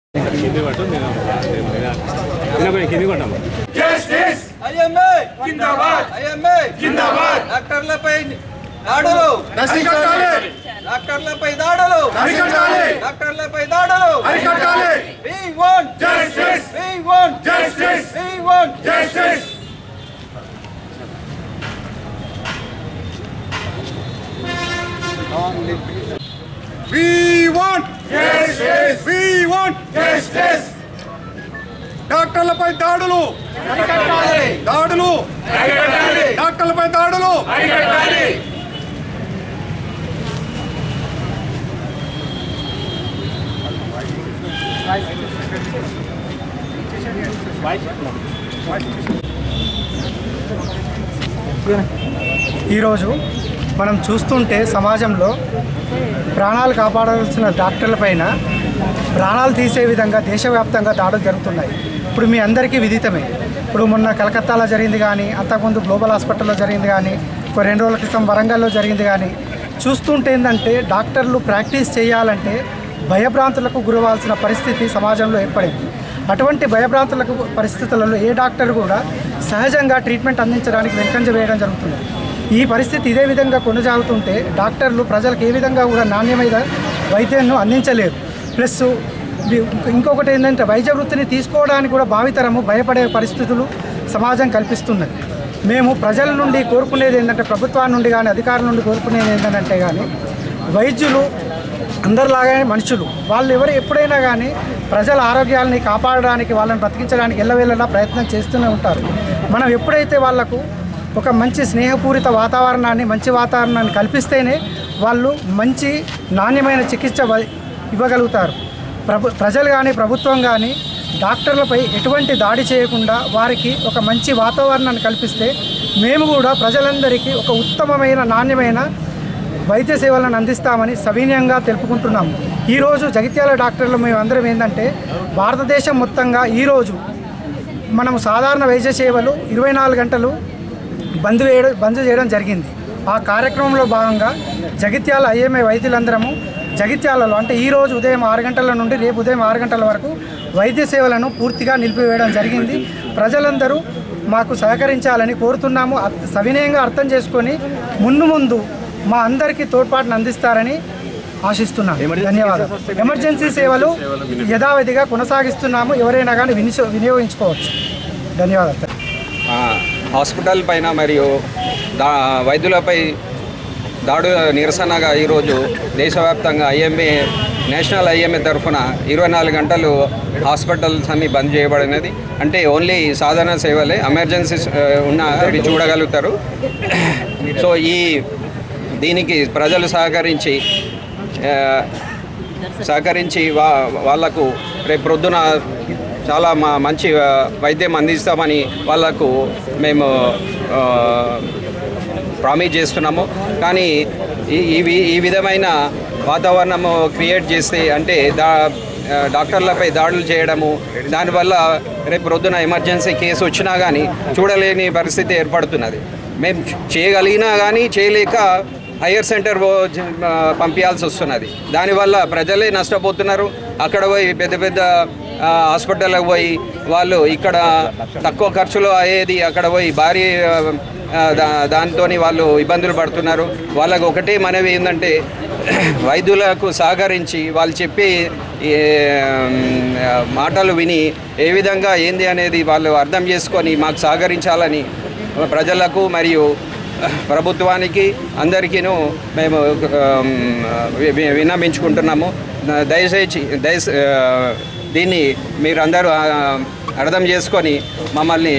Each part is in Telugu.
కింది పట్టు నేను నేను కింది కొట్టాము జస్టిస్ ఐఎంఏ జిందాబాద్ ఐఎంఏ జిందాబాద్ డాక్టర్లపై దాడులు నశించాలి డాక్టర్లపై దాడులు అరికట్టాలి డాక్టర్లపై దాడులు అరికట్టాలి We want Justice. We want Justice. We want justice We want justice we want justice డాక్టర్లపై దాడులు అరికట్టాలి దాడులు అరికట్టాలి డాక్టర్లపై దాడులు అరికట్టాలి ఈరోజు మనం చూస్తుంటే సమాజంలో ప్రాణాలు కాపాడాల్సిన డాక్టర్లపైన ప్రాణాలు తీసే విధంగా దేశవ్యాప్తంగా దాడులు జరుగుతున్నాయి ఇప్పుడు మీ అందరికీ విదితమే ఇప్పుడు మొన్న కలకత్తాలో జరిగింది కానీ అంతకుముందు గ్లోబల్ హాస్పిటల్లో జరిగింది కానీ ఒక రెండు రోజుల క్రితం వరంగల్లో జరిగింది కానీ చూస్తుంటే ఏంటంటే డాక్టర్లు ప్రాక్టీస్ చేయాలంటే భయభ్రాంతులకు గురవాల్సిన పరిస్థితి సమాజంలో ఏర్పడింది అటువంటి భయభ్రాంతులకు పరిస్థితులలో ఏ డాక్టర్ కూడా సహజంగా ట్రీట్మెంట్ అందించడానికి వెనుకంజ వేయడం జరుగుతుంది ఈ పరిస్థితి ఇదే విధంగా కొనసాగుతుంటే డాక్టర్లు ప్రజలకు ఏ విధంగా కూడా నాణ్యమైన వైద్యాన్ని అందించలేరు ప్లస్ ఇది ఇంకొకటి ఏంటంటే వైద్య వృత్తిని తీసుకోవడానికి కూడా భావితరము భయపడే పరిస్థితులు సమాజం కల్పిస్తున్నది మేము ప్రజల నుండి కోరుకునేది ఏంటంటే ప్రభుత్వాన్ని నుండి కానీ అధికారుల నుండి కోరుకునేది ఏంటంటే కానీ వైద్యులు అందరిలాగానే మనుషులు వాళ్ళు ఎవరు ఎప్పుడైనా కానీ ప్రజల ఆరోగ్యాలని కాపాడడానికి వాళ్ళని బ్రతికించడానికి ఎల్లవేళలా ప్రయత్నం చేస్తూనే ఉంటారు మనం ఎప్పుడైతే వాళ్లకు ఒక మంచి స్నేహపూరిత వాతావరణాన్ని మంచి వాతావరణాన్ని కల్పిస్తేనే వాళ్ళు మంచి నాణ్యమైన చికిత్స వ- ఇవ్వగలుగుతారు ప్రభు ప్రజలు కానీ ప్రభుత్వం కానీ డాక్టర్లపై ఎటువంటి దాడి చేయకుండా వారికి ఒక మంచి వాతావరణాన్ని కల్పిస్తే మేము కూడా ప్రజలందరికీ ఒక ఉత్తమమైన నాణ్యమైన వైద్య సేవలను అందిస్తామని సవినయంగా తెలుపుకుంటున్నాము ఈరోజు జగిత్యాల డాక్టర్లు మేము అందరం ఏంటంటే భారతదేశం మొత్తంగా ఈరోజు మనం సాధారణ వైద్య సేవలు ఇరవై నాలుగు గంటలు బంద్ వేయడం బంద్ చేయడం జరిగింది ఆ కార్యక్రమంలో భాగంగా జగిత్యాల ఐఎంఏ వైద్యులందరము జగిత్యాలలో అంటే ఈ రోజు ఉదయం ఆరు గంటల నుండి రేపు ఉదయం ఆరు గంటల వరకు వైద్య సేవలను పూర్తిగా నిలిపివేయడం జరిగింది ప్రజలందరూ మాకు సహకరించాలని కోరుతున్నాము అ- సవినయంగా అర్థం చేసుకొని ముందు ముందు మా అందరికీ తోడ్పాటును అందిస్తారని ఆశిస్తున్నాను ధన్యవాదాలు ఎమర్జెన్సీ సేవలు యథావిధిగా కొనసాగిస్తున్నాము ఎవరైనా కానీ వినియో వినియోగించుకోవచ్చు ధన్యవాదాలు ఆ, హాస్పిటల్ పైన మరియు దా వైద్యులపై దాడు నిరసనగా ఈరోజు దేశవ్యాప్తంగా ఐఎంఏ నేషనల్ ఐఎంఏ తరఫున ఇరవై నాలుగు గంటలు హాస్పిటల్స్ అన్ని బంద్ చేయబడినది అంటే ఓన్లీ సాధారణ సేవలే ఎమర్జెన్సీస్ ఆ, ఉన్న అవి చూడగలుగుతారు సో ఈ దీనికి ప్రజలు సహకరించి ఆ, సహకరించి వా వాళ్లకు రేపు ప్రొద్దున చాలా మా మంచి ఆ, వైద్యం అందిస్తామని వాళ్లకు మేము ఆ, ప్రామిస్ చేస్తున్నాము కానీ ఈ ఈ వి- ఈ విధమైన వాతావరణము క్రియేట్ చేస్తే అంటే దా ఆ, డాక్టర్లపై దాడులు చేయడము దానివల్ల రేపు ప్రొద్దున ఎమర్జెన్సీ కేసు వచ్చినా కానీ చూడలేని పరిస్థితి ఏర్పడుతున్నది మేము చేయగలిగినా కానీ చేయలేక హయ్యర్ సెంటర్ పో- ఆ, పంపించాల్సి వస్తున్నది దానివల్ల ప్రజలే నష్టపోతున్నారు అక్కడ పోయి పెద్ద పెద్ద ఆ, హాస్పిటల్కి పోయి వాళ్ళు ఇక్కడ తక్కువ ఖర్చులో అయ్యేది అక్కడ పోయి భారీ ఆ, దా దాంతో వాళ్ళు ఇబ్బందులు పడుతున్నారు వాళ్ళకు ఒకటే మనవి ఏంటంటే వైద్యులకు సహకరించి వాళ్ళు చెప్పి ఏ, ఆ, మాటలు విని ఏ విధంగా ఏంది అనేది వాళ్ళు అర్థం చేసుకొని మాకు సహకరించాలని ప్రజలకు మరియు ప్రభుత్వానికి అందరికీను మేము ఆమ్, వి- వి- విన్నవించుకుంటున్నాము దయచేసి దయ దీన్ని మీరందరూ ఆ, అర్థం చేసుకొని మమ్మల్ని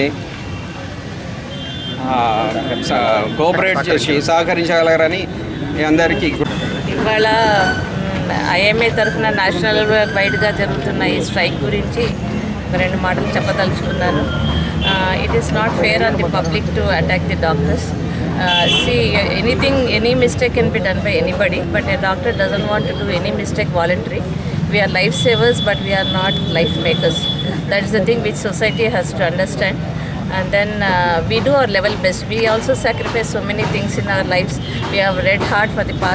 ఆ, స- కోఆపరేట్ చేసి సహకరించగలరని మీ అందరికీ ఇవాళ ఐఎంఏ తరఫున నేషనల్ వైడ్గా జరుగుతున్న ఈ స్ట్రైక్ గురించి ఒక రెండు మాటలు చెప్పదలుచుకున్నాను it is not fair on the public to attack the doctors see anything any mistake can be done by anybody but a doctor doesn't want to do any mistake voluntary we're life savers but we're not life makers that is the thing which society has to understand and then uh, we do our level best. We also sacrifice so many things in our lives. We have read hard for the past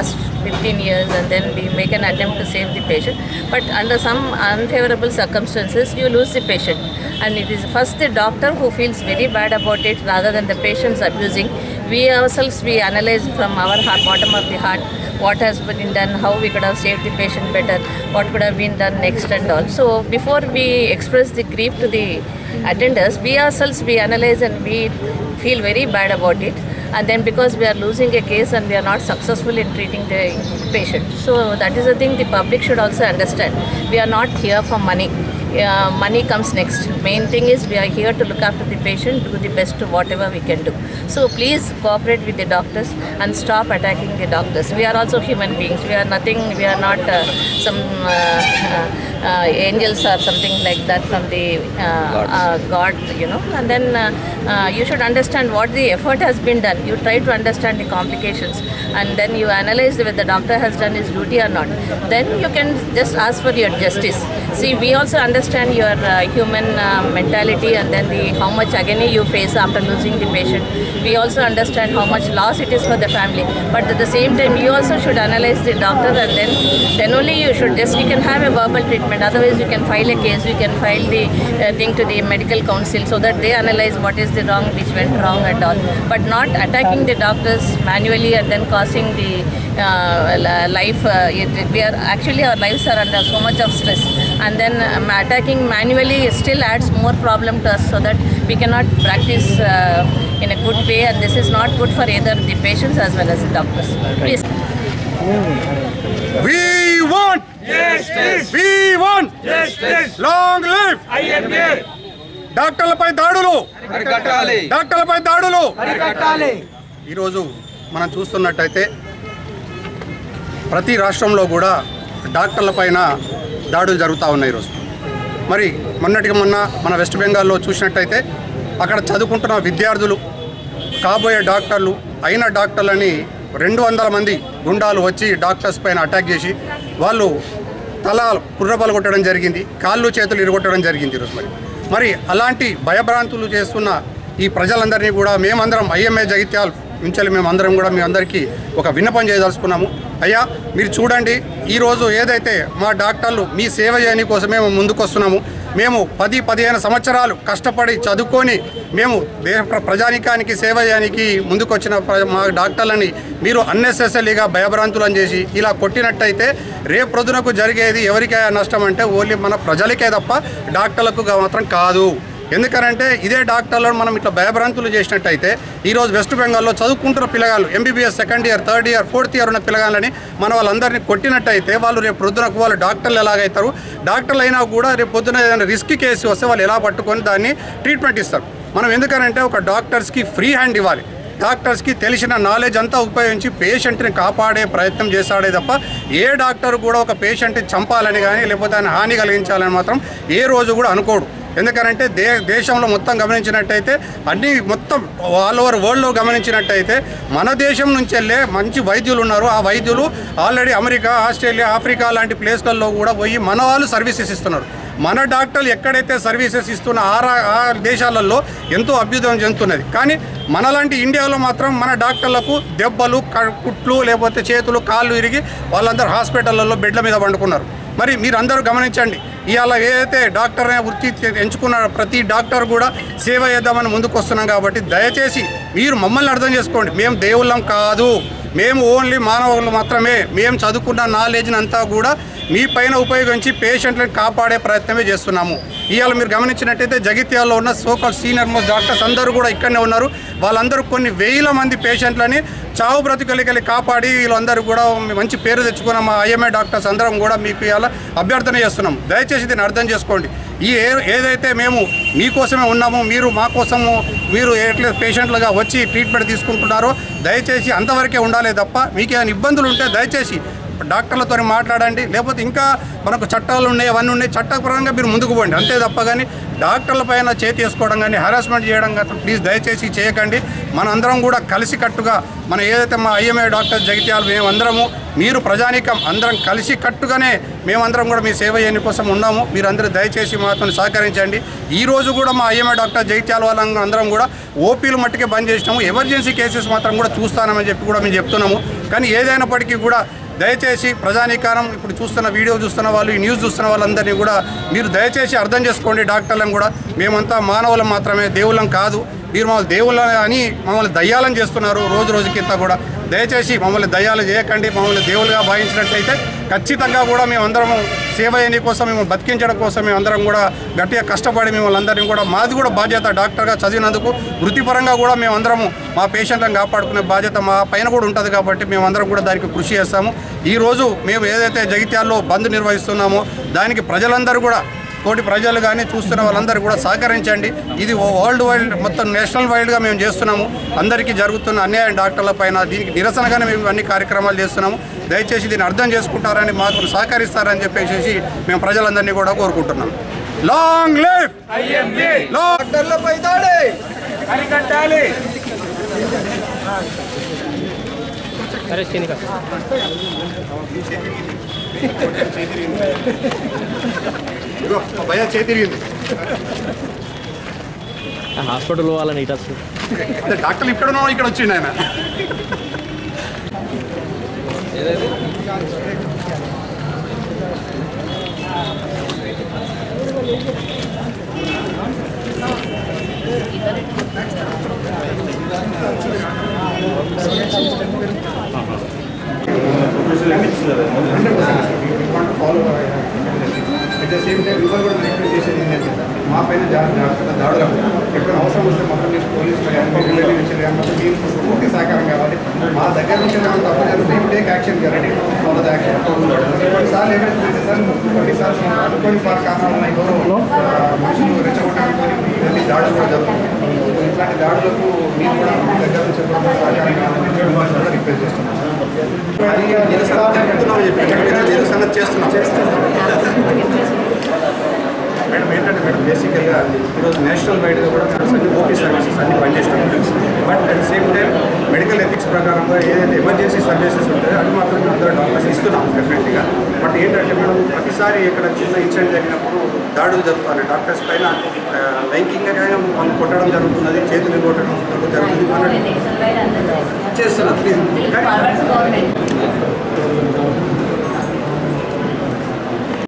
15 years and then we make an attempt to save the patient. But under some unfavorable circumstances, you lose the patient. And it is first the doctor who feels very bad about it rather than the patients abusing. We ourselves, we analyze from our heart, bottom of the heart what has been done, how we could have saved the patient better, what could have been done next and all. So before we express the grief to the attenders, we ourselves, we analyze and we feel very bad about it and then because we are losing a case and we are not successful in treating the patient. So that is the thing the public should also understand. We are not here for money. Uh, money comes next. Main thing is we are here to look after the patient, do the best to whatever we can do. So please cooperate with the doctors and stop attacking the doctors. We are also human beings. We are nothing. We are not uh, some uh, uh, uh, angels or something like that from the uh, uh, God, you know. And then uh, uh, you should understand what the effort has been done. You try to understand the complications, and then you analyze whether the doctor has done his duty or not. Then you can just ask for your justice. See, we also understand your uh, human uh, mentality, and then the how much agony you face after losing the patient. We also understand how much loss it is for the family. But at the same time, you also should analyze the doctor, and then then only you should just you can have a verbal treatment. Otherwise, you can file a case. You can file the uh, thing to the medical council so that they analyze what is the wrong, which went wrong, and all. But not attacking the doctors manually and then causing the uh, li- life. Uh, it, we are actually our lives are under so much of stress, and then um, attacking manually still adds more problem to us so that we cannot practice uh, in a good way, and this is not good for either the patients as well as the doctors. Please. We want justice. We want justice. Long live IMA. డాక్టర్లపై దాడులు అరికట్టాలి డాక్టర్లపై దాడులు అరికట్టాలి ఈరోజు మనం చూస్తున్నట్టయితే ప్రతి రాష్ట్రంలో కూడా డాక్టర్ల పైన దాడులు జరుగుతూ ఉన్నాయి ఈరోజు మరి మొన్నటికి మొన్న మన వెస్ట్ బెంగాల్లో చూసినట్టయితే అక్కడ చదువుకుంటున్న విద్యార్థులు కాబోయే డాక్టర్లు అయిన డాక్టర్లని రెండు వందల మంది గుండాలు వచ్చి డాక్టర్స్ పైన అటాక్ చేసి వాళ్ళు తల పుర్రబలు కొట్టడం జరిగింది కాళ్ళు చేతులు ఇరగొట్టడం జరిగింది ఈరోజు మరి మరి అలాంటి భయభ్రాంతులు చేస్తున్న ఈ ప్రజలందరినీ కూడా మేమందరం ఐఎంఏ జగిత్యాల్ నుంచి మేమందరం కూడా మీ అందరికీ ఒక విన్నపం చేయదలుచుకున్నాము అయ్యా మీరు చూడండి ఈరోజు ఏదైతే మా డాక్టర్లు మీ సేవ చేయని కోసమే మేము ముందుకొస్తున్నాము మేము పది పదిహేను సంవత్సరాలు కష్టపడి చదువుకొని మేము దేశ ప్ర- ప్రజానికానికి సేవ చేయడానికి ముందుకొచ్చిన ప్ర- మా డాక్టర్లని మీరు అన్నెసెసరీగా భయభ్రాంతులను చేసి ఇలా కొట్టినట్టయితే రేపు ప్రొద్దునకు జరిగేది ఎవరికై నష్టం అంటే ఓన్లీ మన ప్రజలకే తప్ప డాక్టర్లకు గా- మాత్రం కాదు ఎందుకనంటే ఇదే డాక్టర్లను మనం ఇట్లా భయభ్రాంతులు చేసినట్టయితే ఈరోజు వెస్ట్ బెంగాల్లో చదువుకుంటున్న పిల్లగాళ్ళు MBBS second year third year fourth year ఉన్న పిల్లగాళ్ళని మన వాళ్ళందరినీ కొట్టినట్టయితే వాళ్ళు రేపు పొద్దునకు వాళ్ళు డాక్టర్లు ఎలాగైతారు డాక్టర్లు అయినా కూడా రేపు పొద్దున ఏదైనా రిస్క్ కేసు వస్తే వాళ్ళు ఎలా పట్టుకొని దాన్ని ట్రీట్మెంట్ ఇస్తారు మనం ఎందుకనంటే ఒక డాక్టర్స్కి ఫ్రీ హ్యాండ్ ఇవ్వాలి డాక్టర్స్కి తెలిసిన నాలెడ్జ్ అంతా ఉపయోగించి పేషెంట్ని కాపాడే ప్రయత్నం చేస్తాడే తప్ప ఏ డాక్టర్ కూడా ఒక పేషెంట్ని చంపాలని కానీ లేకపోతే ఆయన హాని కలిగించాలని మాత్రం ఏ రోజు కూడా అనుకోడు ఎందుకనంటే దే దేశంలో మొత్తం గమనించినట్టయితే అన్ని మొత్తం ఆల్ ఓవర్ వరల్డ్లో గమనించినట్టయితే మన దేశం నుంచి వెళ్ళే మంచి వైద్యులు ఉన్నారు ఆ వైద్యులు ఆల్రెడీ అమెరికా ఆస్ట్రేలియా ఆఫ్రికా లాంటి ప్లేస్లలో కూడా పోయి మన వాళ్ళు సర్వీసెస్ ఇస్తున్నారు మన డాక్టర్లు ఎక్కడైతే సర్వీసెస్ ఇస్తున్న ఆ రా- ఆ దేశాలలో ఎంతో అభ్యుదయం చెందుతున్నది కానీ మనలాంటి ఇండియాలో మాత్రం మన డాక్టర్లకు దెబ్బలు క- కుట్లు లేకపోతే చేతులు కాళ్ళు ఇరిగి వాళ్ళందరూ హాస్పిటళ్ళల్లో బెడ్ల మీద పండుకున్నారు మరి మీరందరూ గమనించండి ఇవాళ ఏదైతే డాక్టర్ అనే వృత్తి ఎంచుకున్న ప్రతి డాక్టర్ కూడా సేవ చేద్దామని ముందుకు వస్తున్నాం కాబట్టి దయచేసి మీరు మమ్మల్ని అర్థం చేసుకోండి మేము దేవుళ్ళం కాదు మేము ఓన్లీ మానవులు మాత్రమే మేము చదువుకున్న నాలెడ్జ్ని అంతా కూడా మీ పైన ఉపయోగించి పేషెంట్లను కాపాడే ప్రయత్నమే చేస్తున్నాము ఇవాళ మీరు గమనించినట్టయితే జగిత్యాల్లో ఉన్న సోకాల్ సీనియర్ మోస్ట్ డాక్టర్స్ అందరూ కూడా ఇక్కడనే ఉన్నారు వాళ్ళందరూ కొన్ని వేల మంది పేషెంట్లని చావు బ్రతుకలికలి కాపాడి వీళ్ళందరూ కూడా మంచి పేరు తెచ్చుకున్న మా ఐఎంఏ డాక్టర్స్ అందరం కూడా మీకు ఇవాళ అభ్యర్థన చేస్తున్నాం దయచేసి దీన్ని అర్థం చేసుకోండి ఈ ఏ ఏదైతే మేము మీకోసమే ఉన్నామో మీరు మా కోసము మీరు ఎట్లా పేషెంట్లుగా వచ్చి ట్రీట్మెంట్ తీసుకుంటున్నారో దయచేసి అంతవరకే ఉండాలి తప్ప మీకు ఏమైనా ఇబ్బందులు ఉంటే దయచేసి డాక్టర్లతో మాట్లాడండి లేకపోతే ఇంకా మనకు చట్టాలు ఉన్నాయి అవన్నీ ఉన్నాయి చట్టపరంగా మీరు ముందుకు పోండి అంతే తప్ప కానీ డాక్టర్ల పైన చేతి వేసుకోవడం కానీ హరాస్మెంట్ చేయడం కానీ ప్లీజ్ దయచేసి చేయకండి మన అందరం కూడా కలిసికట్టుగా మన ఏదైతే మా ఐఎంఏ డాక్టర్ జగిత్యాలు మేమందరము మీరు ప్రజానీకం అందరం కలిసి కట్టుగానే మేమందరం కూడా మీ సేవ చేయని కోసం ఉన్నాము మీరందరూ దయచేసి మాతో సహకరించండి ఈ రోజు కూడా మా ఐఎంఏ డాక్టర్ జగిత్యాల వాళ్ళం అందరం కూడా ఓపీలు మట్టుకే బంద్ చేసినాము ఎమర్జెన్సీ కేసెస్ మాత్రం కూడా చూస్తానని చెప్పి కూడా మేము చెప్తున్నాము కానీ ఏదైనప్పటికీ కూడా దయచేసి ప్రజానీకారం ఇప్పుడు చూస్తున్న వీడియో చూస్తున్న వాళ్ళు ఈ న్యూస్ చూస్తున్న వాళ్ళందరినీ కూడా మీరు దయచేసి అర్థం చేసుకోండి డాక్టర్లను కూడా మేమంతా మానవులం మాత్రమే దేవుళ్ళం కాదు మీరు మమ్మల్ని దేవుళ్ళ అని మమ్మల్ని దయ్యాలని చేస్తున్నారు రోజు రోజుకింత కూడా దయచేసి మమ్మల్ని దయ్యాలు చేయకండి మమ్మల్ని దేవులుగా భావించినట్లయితే ఖచ్చితంగా కూడా మేమందరము సేవ చేయని కోసం మేము బతికించడం కోసం మేమందరం కూడా గట్టిగా కష్టపడి మిమ్మల్ని అందరినీ కూడా మాది కూడా బాధ్యత డాక్టర్గా చదివినందుకు వృత్తిపరంగా కూడా మేమందరము మా పేషెంట్లను కాపాడుకునే బాధ్యత మా పైన కూడా ఉంటుంది కాబట్టి మేమందరం కూడా దానికి కృషి చేస్తాము ఈరోజు మేము ఏదైతే జగిత్యాల్లో బంద్ నిర్వహిస్తున్నామో దానికి ప్రజలందరూ కూడా తోటి ప్రజలు కానీ చూస్తున్న వాళ్ళందరూ కూడా సహకరించండి ఇది ఓ వరల్డ్ వైడ్ మొత్తం నేషనల్ వైడ్గా మేము చేస్తున్నాము అందరికీ జరుగుతున్న అన్యాయం డాక్టర్ల పైన దీనికి నిరసనగానే మేము అన్ని కార్యక్రమాలు చేస్తున్నాము దయచేసి దీన్ని అర్థం చేసుకుంటారని మాకు సహకరిస్తారని చెప్పేసి మేము ప్రజలందరినీ కూడా కోరుకుంటున్నాం లాంగ్ లైఫ్ లాంగ్ డాక్టర్లపై దాడి ఇదిగో, మా భయ చేతిరిగింది హాస్పిటల్ వాళ్ళని ఇటు వస్తుంది అదే డాక్టర్లు ఇక్కడ ఉన్నాం ఇక్కడ వచ్చిండు ఆయన అట్ ద సేమ్ టైం ఇవాళ కూడా రిక్వెస్ట్ చేసేది ఏంటంటే మా పైన జాగ్రత్త దాడులకు ఎప్పుడైనా అవసరం వస్తే మాత్రం మీరు పోలీసులు కానీ మీ రిలేటివ్ నుంచి కానీ మాత్రం మీరు పూర్తి సహకారం కావాలి మా దగ్గర నుంచి ఏమైనా తప్పు జరిగితే you take action ready follow the action కొన్నిసార్లు ఏమైతే సార్ కొన్నిసార్లు మనం అనుకోని పాటు కారణాలు ఎవరో మనుషులు రెచ్చగొట్టడానికి ఇవన్నీ దాడులు కూడా జరుగుతుంది సో ఇట్లాంటి దాడులకు మీరు కూడా మీ దగ్గర నుంచి ఎప్పుడైనా సహకారం కావాలని చెప్పి మిమ్మల్ని కూడా రిక్వెస్ట్ చేస్తున్నాం అది నిరసన చెప్తున్నాం చెప్పి నిరసన చేస్తున్నాం మేడం ఏంటంటే మేడం బేసికల్గా ఈరోజు నేషనల్ వైడ్గా కూడా మనకు అన్ని ఓపీ సర్వీసెస్ అన్ని పనిచేస్తాం తెలుసు but at same time medical ethics ప్రకారంగా ఏదైతే ఎమర్జెన్సీ సర్వీసెస్ ఉంటాయో అది మాత్రం మేము అందరూ డాక్టర్స్ ఇస్తున్నాం డెఫినెట్గా బట్ ఏంటంటే మేడం ప్రతిసారి ఇక్కడ చిన్న ఇన్సిడెంట్ జరిగినప్పుడు దాడులు జరుగుతున్నాయి డాక్టర్స్ పైన ఆ, లైంగికంగా వాళ్ళు కొట్టడం జరుగుతున్నది చేతులు కొట్టడం జరుగుతుంది అన్నట్టు చేస్తున్నారు కానీ